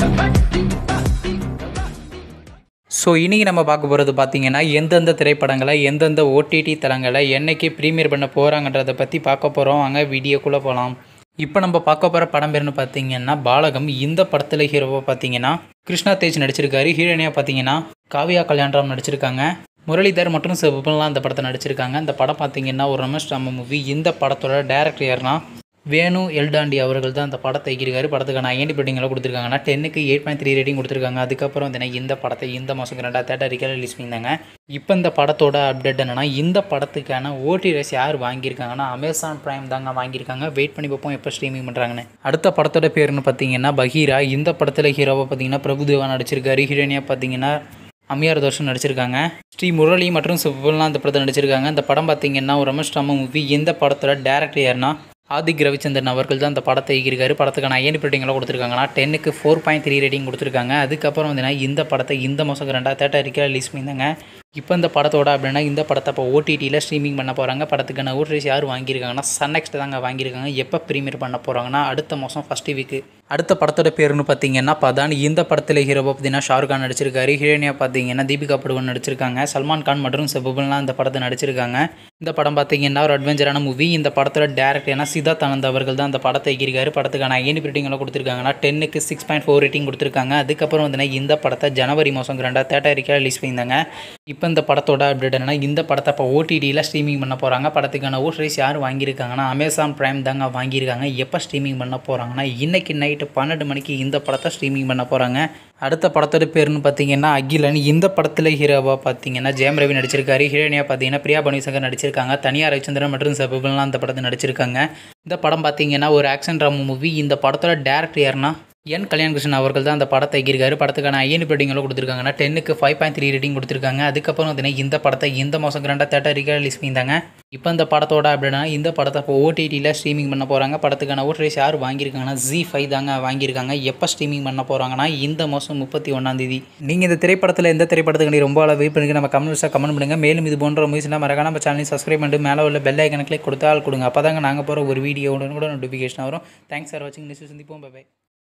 so இன்றைக்கி நம்ம பார்க்க போகிறது பார்த்தீங்கன்னா எந்தெந்த திரைப்படங்களை எந்தெந்த ஓடிடி தளங்களை என்னைக்கு ப்ரீமியர் பண்ண போகிறாங்கன்றதை பற்றி பார்க்க போகிறோம் அங்கே வீடியோக்குள்ளே போகலாம் இப்போ நம்ம பார்க்க போகிற படம் பேர்னு பார்த்தீங்கன்னா பாலகம் இந்த படத்தில் ஹீரோவாக பார்த்தீங்கன்னா கிருஷ்ணா தேஜ் நடிச்சிருக்காரு ஹீரோயினியாக பார்த்தீங்கன்னா காவியா கல்யாணராம் நடிச்சிருக்காங்க முரளிதர் மற்றும் சிவபெல்லாம் இந்த படத்தை நடிச்சிருக்காங்க இந்த படம் பார்த்தீங்கன்னா ஒரு ரமேஷ் ராம மூவி இந்த படத்தோட டேரக்டர் யாருன்னா வேணு எல்டாண்டி அவர்கள் தான் அந்த படத்தை இயக்கியிருக்காரு படத்துக்கான ஐஎன்டி ரேட்டிங்லாம் கொடுத்துருக்காங்கன்னா டென்னுக்கு எயிட் பாயிண்ட் த்ரீ ரேட்டிங் கொடுத்துருக்காங்க அதுக்கப்புறம் வந்து இந்த படத்தை இந்த மாதம் ரெண்டாவது தேட்டர் ரிலீஸ் பண்ணியிருந்தாங்க இப்போ இந்த படத்தோட அப்டேட் என்னன்னா இந்த படத்துக்கான ஓடி ரேஸ் யார் வாங்கியிருக்காங்கன்னா அமேசான் பிரைம் தாங்க வாங்கியிருக்காங்க வெயிட் பண்ணி பார்ப்போம் எப்போ ஸ்ட்ரீமிங் பண்ணுறாங்கன்னு அடுத்த படத்தோட பேருன்னு பார்த்தீங்கன்னா பகீரா இந்த படத்தில் ஹீரோவாக பார்த்தீங்கன்னா பிரபுதேவா நடிச்சிருக்காரு ஹீரோயினியாக பார்த்தீங்கன்னா அம்மையார் தோஷம் நடிச்சிருக்காங்க ஸ்ரீ முரளி மற்றும் சிவபெல்லாம் இந்த படத்தை நடிச்சிருக்காங்க இந்த படம் பார்த்தீங்கன்னா ஒரு ரமேஷ் ராம மூவி இந்த படத்தோட டேரக்டர் யாருன்னா ஆதிக் ரவிச்சந்திரன் அவர்கள் தான் அந்த படத்தை இயக்கியிருக்காரு படத்துக்கான ஐஎன்டி ரேட்டிங்லாம் கொடுத்துருக்காங்கன்னா டென்னுக்கு ஃபோர் பாயிண்ட் த்ரீ ரேட்டிங் கொடுத்துருக்காங்க அதுக்கப்புறம் வந்து இந்த படத்தை இந்த மாதம் ரெண்டாவது தேட்டர் இருக்க ரிலீஸ் பண்ணியிருந்தாங்க இப்போ இந்த படத்தோட அப்படின்னா இந்த படத்தை இப்போ ஓடிடியில் ஸ்ட்ரீமிங் பண்ண போகிறாங்க படத்துக்கான ஓடிஸ் யார் வாங்கியிருக்காங்கன்னா சன் நெக்ஸ்ட் தாங்க வாங்கியிருக்காங்க எப்போ ப்ரீமியர் பண்ண போகிறாங்கன்னா அடுத்த மாதம் ஃபஸ்ட் வீக்கு அடுத்த படத்தோட பேருன்னு பார்த்தீங்கன்னா பதான் இந்த படத்தில் ஹீரோ பார்த்தீங்கன்னா ஷாருக் கான் நடிச்சிருக்காரு ஹீரோயினியாக பார்த்தீங்கன்னா தீபிகா படுகோன் நடிச்சிருக்காங்க சல்மான் கான் மற்றும் செபுபல்லாம் இந்த படத்தை நடிச்சிருக்காங்க இந்த படம் பார்த்தீங்கன்னா ஒரு அட்வென்ச்சரான மூவி இந்த படத்தோட டேரக்டர் ஏன்னா சித்தார்த் ஆனந்த் அவர்கள் தான் அந்த படத்தை இயக்கியிருக்காரு படத்துக்கான ஐஎன்டி ரேட்டிங்லாம் கொடுத்துருக்காங்கன்னா டென்னுக்கு சிக்ஸ் பாயிண்ட் ஃபோர் ரேட்டிங் கொடுத்துருக்காங்க அதுக்கப்புறம் வந்து இந்த படத்தை ஜனவரி மாதம் ரெண்டாவது தேட்டர் இருக்க ரிலீஸ் பண்ணியிருந்தாங்க இப்போ இந்த படத்தோட அப்டேட் என்னன்னா இந்த படத்தை இப்போ ஓடிடியில் ஸ்ட்ரீமிங் பண்ண போகிறாங்க படத்துக்கான ஓட்ரேஸ் யார் வாங்கியிருக்காங்கன்னா அமேசான் பிரைம் தாங்க வாங்கியிருக்காங்க எப்போ ஸ்ட்ரீமிங் பண்ண போகிறாங்கன்னா இன்றைக்கி நைட்டு பன்னெண்டு மணிக்கு இந்த படத்தை ஸ்ட்ரீமிங் பண்ண போகிறாங்க அடுத்த படத்தோட பேருன்னு பார்த்தீங்கன்னா அகிலன் இந்த படத்தில் ஹீரோவாக பார்த்தீங்கன்னா ஜெயம் ரவி நடிச்சிருக்காரு ஹீரோயினியாக பார்த்தீங்கன்னா பிரியா பனிசங்கர் நடிச்சிருக்காங்க தனியார் ரவிச்சந்திரன் மற்றும் சபுபல்லாம் அந்த படத்தை நடிச்சிருக்காங்க இந்த படம் பார்த்தீங்கன்னா ஒரு ஆக்ஷன் ட்ராமா மூவி இந்த படத்தோட டேரக்டர் யாருன்னா என் கல்யாண் கிருஷ்ணன் அவர்கள் தான் அந்த படத்தை இயக்கியிருக்காரு படத்துக்கான ஐஎன் ரேட்டிங்களும் கொடுத்துருக்காங்கன்னா டென்னுக்கு ஃபைவ் பாயிண்ட் த்ரீ ரேட்டிங் கொடுத்துருக்காங்க அதுக்கப்புறம் வந்து இந்த படத்தை இந்த மாதம் கிராண்டாக தேட்டர் ரிலீஸ் பண்ணியிருந்தாங்க இப்போ இந்த படத்தோட அப்படின்னா இந்த படத்தை இப்போ ஓடிடியில் ஸ்ட்ரீமிங் பண்ண போகிறாங்க படத்துக்கான ஓட்ரேஸ் யார் வாங்கியிருக்காங்கன்னா ஜி ஃபைவ் தாங்க வாங்கியிருக்காங்க எப்போ ஸ்ட்ரீமிங் பண்ண போகிறாங்கன்னா இந்த மாதம் முப்பத்தி ஒன்றாந்தேதி நீங்கள் இந்த திரைப்படத்தில் எந்த திரைப்படத்துக்கு ரொம்ப அளவு வெயிட் பண்ணி நம்ம கமெண்ட்ஸாக கமெண்ட் பண்ணுங்கள் மேலும் இது போன்ற மூவிஸ்லாம் மறக்காம நம்ம சேனல் சப்ஸ்கிரைப் பண்ணிட்டு மேலே உள்ள பெல் ஐக்கனை கிளிக் கொடுத்தால் கொடுங்க அப்போ தாங்க நாங்கள் போகிற ஒரு வீடியோ கூட நோட்டிஃபிகேஷன் வரும் தேங்க்ஸ் ஃபார் வாட்சிங் நெக்ஸ்ட் சந்திப்போம் பை